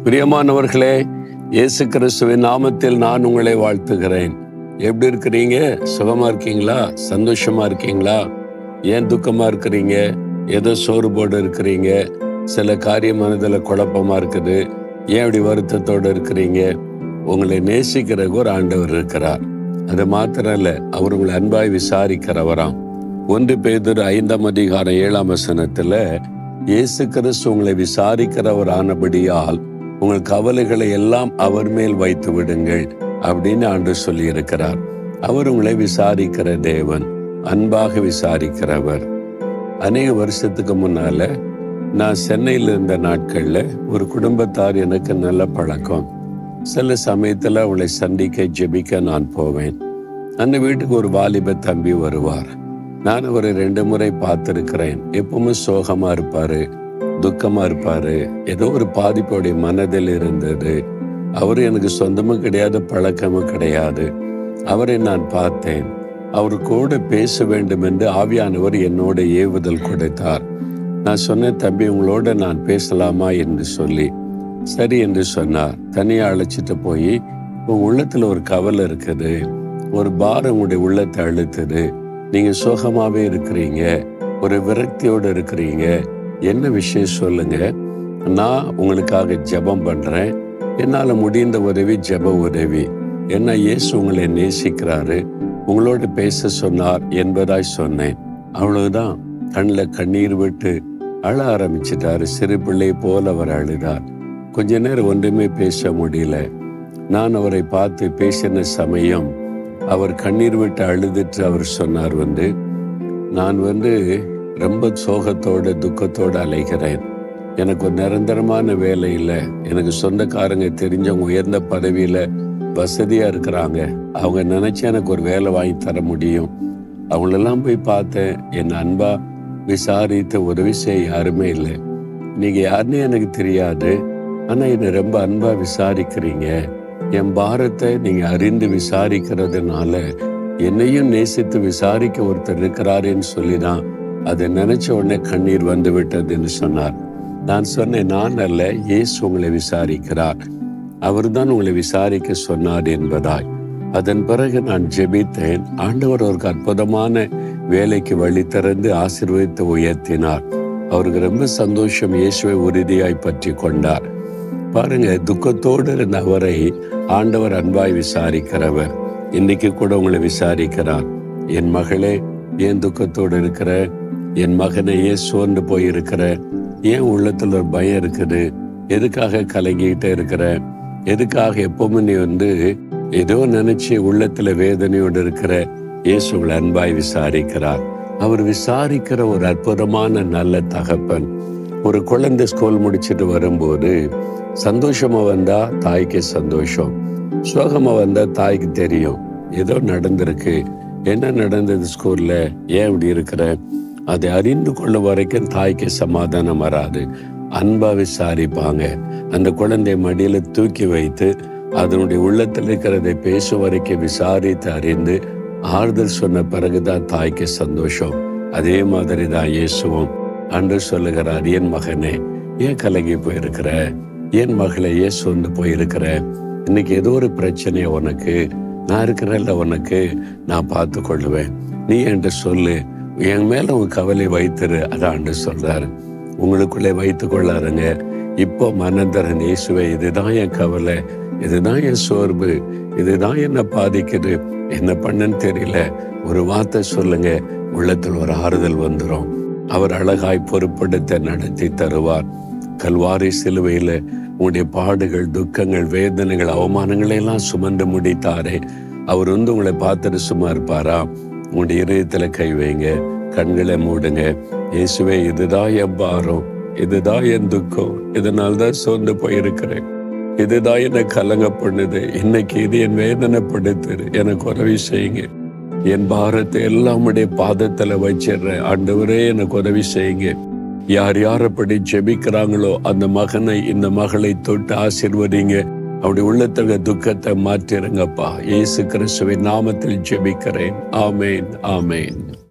பிரியமானவர்களே இயேசு கிறிஸ்துவின் நாமத்தில் நான் உங்களை வாழ்த்துகிறேன் எப்படி இருக்கிறீங்க சுகமா இருக்கீங்களா சந்தோஷமா இருக்கீங்களா ஏன் துக்கமா இருக்கிறீங்க ஏதோ சோறுபோடு இருக்கிறீங்க சில காரிய மனதில் குழப்பமா இருக்குது ஏன் அப்படி வருத்தத்தோடு இருக்கிறீங்க உங்களை நேசிக்கிறக்கு ஒரு ஆண்டவர் இருக்கிறார் அது மாத்திரம் இல்ல அவர் உங்களை அன்பாய் விசாரிக்கிறவராம் ஒன்று பேதர் ஐந்தாம் அதிகாரம் ஏழாம் வசனத்துல இயேசு கிறிஸ்து உங்களை விசாரிக்கிறவர் ஆனபடியால் உங்கள் கவலைகளை எல்லாம் அவர் மேல் வைத்து விடுங்கள் அப்படின்னு ஆண்டு சொல்லி இருக்கிறார் அவர் உங்களை விசாரிக்கிற தேவன் அன்பாக விசாரிக்கிறவர் அநேக வருஷத்துக்கு முன்னால நான் சென்னையில் இருந்த நாட்கள்ல ஒரு குடும்பத்தார் எனக்கு நல்ல பழக்கம் சில சமயத்துல அவளை சந்திக்க ஜெபிக்க நான் போவேன் அந்த வீட்டுக்கு ஒரு வாலிப தம்பி வருவார் நான் அவரை ரெண்டு முறை பார்த்திருக்கிறேன் எப்பவுமே சோகமா இருப்பாரு துக்கமா இருப்பாரு ஏதோ ஒரு பாதிப்புடைய மனதில் இருந்தது அவர் எனக்கு சொந்தமும் கிடையாது பழக்கமும் கிடையாது அவரை நான் பார்த்தேன் அவர் கூட பேச வேண்டும் என்று ஆவியானவர் என்னோட ஏவுதல் கொடுத்தார் நான் சொன்னேன் தம்பி உங்களோட நான் பேசலாமா என்று சொல்லி சரி என்று சொன்னார் தனியா அழைச்சிட்டு போய் உங்க உள்ளத்துல ஒரு கவலை இருக்குது ஒரு பாரம் உங்களுடைய உள்ளத்தை அழுத்துது நீங்க சோகமாவே இருக்கிறீங்க ஒரு விரக்தியோட இருக்கிறீங்க என்ன விஷயம் சொல்லுங்க நான் உங்களுக்காக ஜெபம் பண்றேன் என்னால முடிந்த உதவி ஜெப உதவி என்ன இயேசு உங்களை நேசிக்கிறாரு உங்களோட பேச சொன்னார் என்பதாய் சொன்னேன் அவ்வளவுதான் கண்ணில் கண்ணீர் விட்டு அழ ஆரம்பிச்சிட்டாரு சிறு பிள்ளை போல அவர் அழுதார் கொஞ்ச நேரம் ஒன்றுமே பேச முடியல நான் அவரை பார்த்து பேசின சமயம் அவர் கண்ணீர் விட்டு அழுதுட்டு அவர் சொன்னார் வந்து நான் வந்து ரொம்ப சோகத்தோட துக்கத்தோட அலைகிறேன் எனக்கு ஒரு நிரந்தரமான வேலை இல்லை எனக்கு சொந்தக்காரங்க தெரிஞ்சவங்க உயர்ந்த பதவியில வசதியா இருக்கிறாங்க அவங்க நினைச்சா எனக்கு ஒரு வேலை வாங்கி தர முடியும் அவங்களெல்லாம் போய் பார்த்தேன் என் அன்பா விசாரித்த உதவி செய்ய யாருமே இல்லை நீங்க யாருன்னு எனக்கு தெரியாது ஆனா என்னை ரொம்ப அன்பா விசாரிக்கிறீங்க என் பாரத்தை நீங்க அறிந்து விசாரிக்கிறதுனால என்னையும் நேசித்து விசாரிக்க ஒருத்தர் இருக்கிறாருன்னு சொல்லிதான் அதை நினைச்ச உடனே கண்ணீர் வந்து விட்டதுன்னு சொன்னார் நான் சொன்னேன் நான் அல்ல இயேசு உங்களை விசாரிக்கிறார் அவர்தான் உங்களை விசாரிக்க சொன்னார் என்பதாய் அதன் பிறகு நான் ஜெபித்தேன் ஆண்டவர் அவருக்கு அற்புதமான வேலைக்கு வழி திறந்து ஆசீர்வதித்து உயர்த்தினார் அவருக்கு ரொம்ப சந்தோஷம் இயேசுவை உறுதியாய் பற்றி கொண்டார் பாருங்க துக்கத்தோடு இருந்த அவரை ஆண்டவர் அன்பாய் விசாரிக்கிறவர் இன்னைக்கு கூட உங்களை விசாரிக்கிறார் என் மகளே ஏன் துக்கத்தோடு இருக்கிற என் மகனை ஏன் சோர்ந்து போயிருக்கிற ஏன் உள்ளத்துல ஒரு பயம் இருக்குது எதுக்காக கலங்கிட்டே இருக்கிற எதுக்காக எப்பவுமே நீ வந்து ஏதோ நினைச்சு உள்ளத்துல வேதனையோடு இருக்கிற இயேசு உங்களை அன்பாய் விசாரிக்கிறார் அவர் விசாரிக்கிற ஒரு அற்புதமான நல்ல தகப்பன் ஒரு குழந்தை ஸ்கூல் முடிச்சுட்டு வரும்போது சந்தோஷமா வந்தா தாய்க்கு சந்தோஷம் சோகமா வந்தா தாய்க்கு தெரியும் ஏதோ நடந்திருக்கு என்ன நடந்தது ஸ்கூல்ல ஏன் இப்படி இருக்கிற அதை அறிந்து கொள்ள வரைக்கும் தாய்க்கு சமாதானம் வராது அன்பா விசாரிப்பாங்க அந்த குழந்தை மடியில தூக்கி வைத்து அதனுடைய உள்ளத்தில் இருக்கிறதை பேசும் வரைக்கும் விசாரித்து அறிந்து ஆறுதல் சொன்ன பிறகுதான் தாய்க்கு சந்தோஷம் அதே மாதிரி தான் இயேசுவும் அன்று சொல்லுகிறார் என் மகனே ஏன் கலங்கி போயிருக்கிற என் மகளை ஏன் சொந்து போயிருக்கிற இன்னைக்கு ஏதோ ஒரு பிரச்சனை உனக்கு நான் இருக்கிறல்ல உனக்கு நான் பார்த்து கொள்ளுவேன் நீ என்று சொல்லு என் மேல உன் கவலை வைத்திரு அதாண்டு சொல்றாரு உங்களுக்குள்ளே வைத்து கொள்ளாருங்க இப்போ மனந்தரன் இயேசுவே இதுதான் என் கவலை இதுதான் என் சோர்வு இதுதான் என்ன பாதிக்குது என்ன பண்ணுன்னு தெரியல ஒரு வார்த்தை சொல்லுங்க உள்ளத்தில் ஒரு ஆறுதல் வந்துடும் அவர் அழகாய் பொறுப்படுத்த நடத்தி தருவார் கல்வாரி சிலுவையில உங்களுடைய பாடுகள் துக்கங்கள் வேதனைகள் அவமானங்களை எல்லாம் சுமந்து முடித்தாரே அவர் வந்து உங்களை பார்த்துட்டு சும்மா இருப்பாரா உங்களுடைய இதயத்துல கை வைங்க கண்களை மூடுங்க இயேசுவே இதுதான் என் பாரம் இதுதான் என் துக்கம் இதனால்தான் சோர்ந்து போயிருக்கிறேன் இதுதான் என்னை கலங்க பண்ணுது இன்னைக்கு இது என் வேதனைப்படுத்துது எனக்கு உதவி செய்யுங்க என் பாரத்தை எல்லாம் உடைய பாதத்துல வச்சிடுறேன் ஆண்டவரே எனக்கு உதவி செய்யுங்க யார் யார் அப்படி ஜெபிக்கிறாங்களோ அந்த மகனை இந்த மகளை தொட்டு ஆசிர்வதிங்க அப்படி உள்ளத்துல துக்கத்தை மாற்றிருங்கப்பா இயேசு கிறிஸ்துவின் நாமத்தில் ஜெபிக்கிறேன் ஆமேன் ஆமேன்